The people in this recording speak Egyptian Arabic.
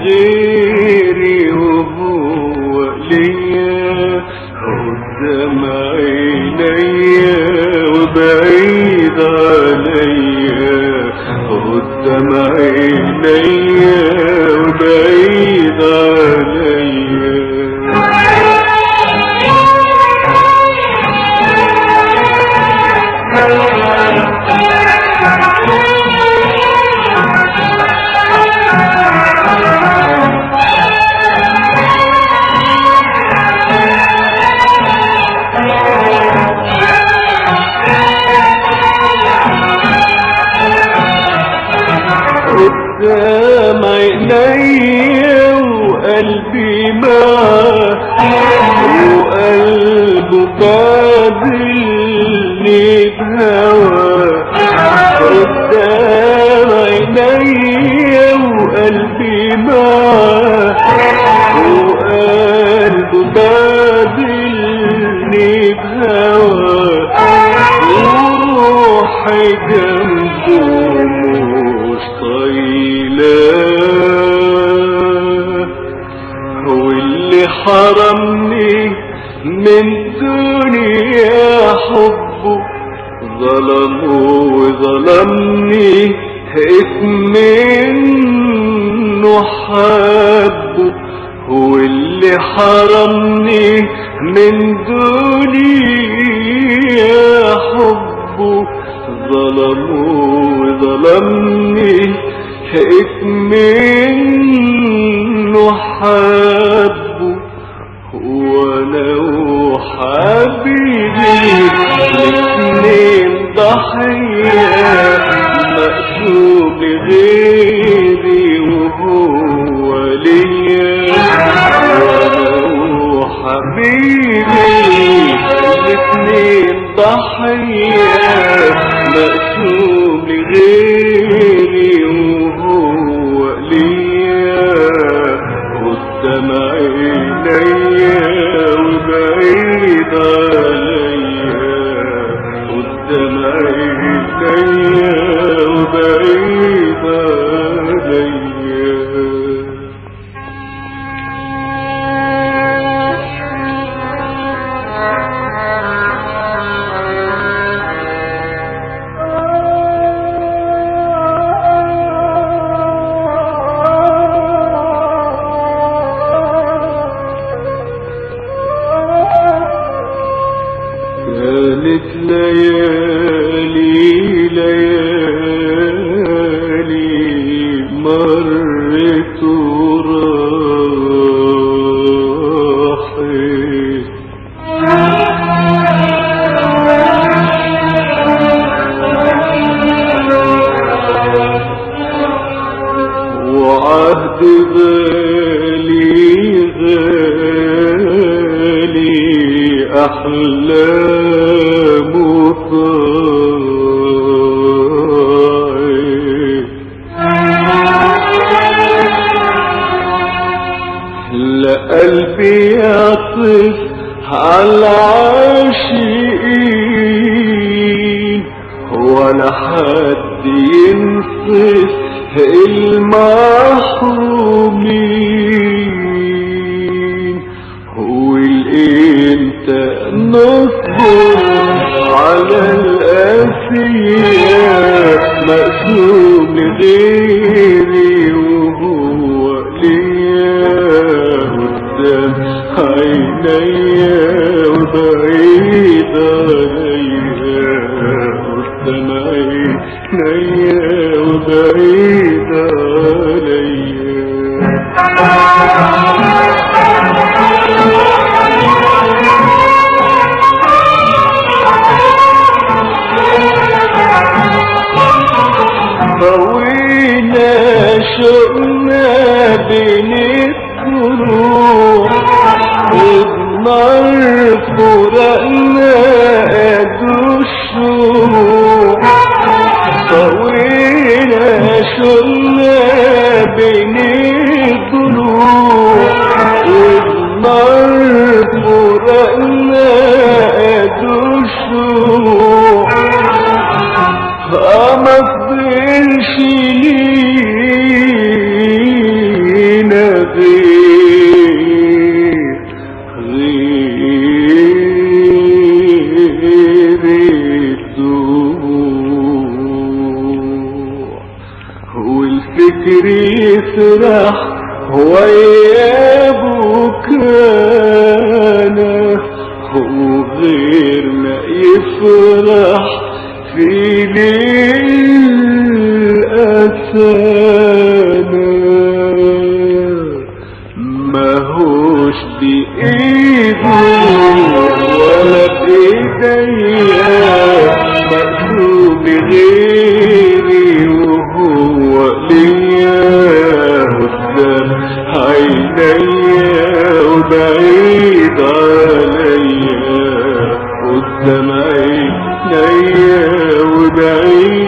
لغيري وهو ليا قدام عينيا وبعيد عليا قدام عينيا وبعيد عليا قدام عينيا وقلبي معاه وقلبه قابلني بهواه قدام عينيا وقلبي معاه وقلبه قابلني بهواه وروحي جنبه مش طايلاه هو اللي حرمني من دنيا حبه ظلمه وظلمني اسم انه حبه هو اللي حرمني من دنيا حبه ظلمه وظلمني اسم انه حبه وانا وحبيبي الاتنين ضحية مقسوم غيري وهو ليا وانا وحبيبي الاتنين ضحية مقسوم غيري وهو ليا قدام عينيا وبعيد عليا قدام عينيا وبعيد عليا كانت ليالي ليالي مرت وراحت وعهد غالي غالي أحلام طاعت لا قلبي يعطف على العاشقين ولا حد ينصف المحرومين والامتى نصبر على الأسياء مقسوم لغيري وهو ليا قدام عينيا وبعيد عليا قدام عينيا وبعيد عليا طوينا شوقنا بين الطرق النار فرقنا قد الشوق طوينا شوقنا بين الضلوع والنار فرقنا قد الشوق ما فضلش لينا يفرح ويا بكانا وغير ما يفرح في ليل أسانا ما هوش بإيده ولا بإيديا مكتوب غيري وهو ليا قدام عينيا وبعيد عليا قدام عينيا وبعيد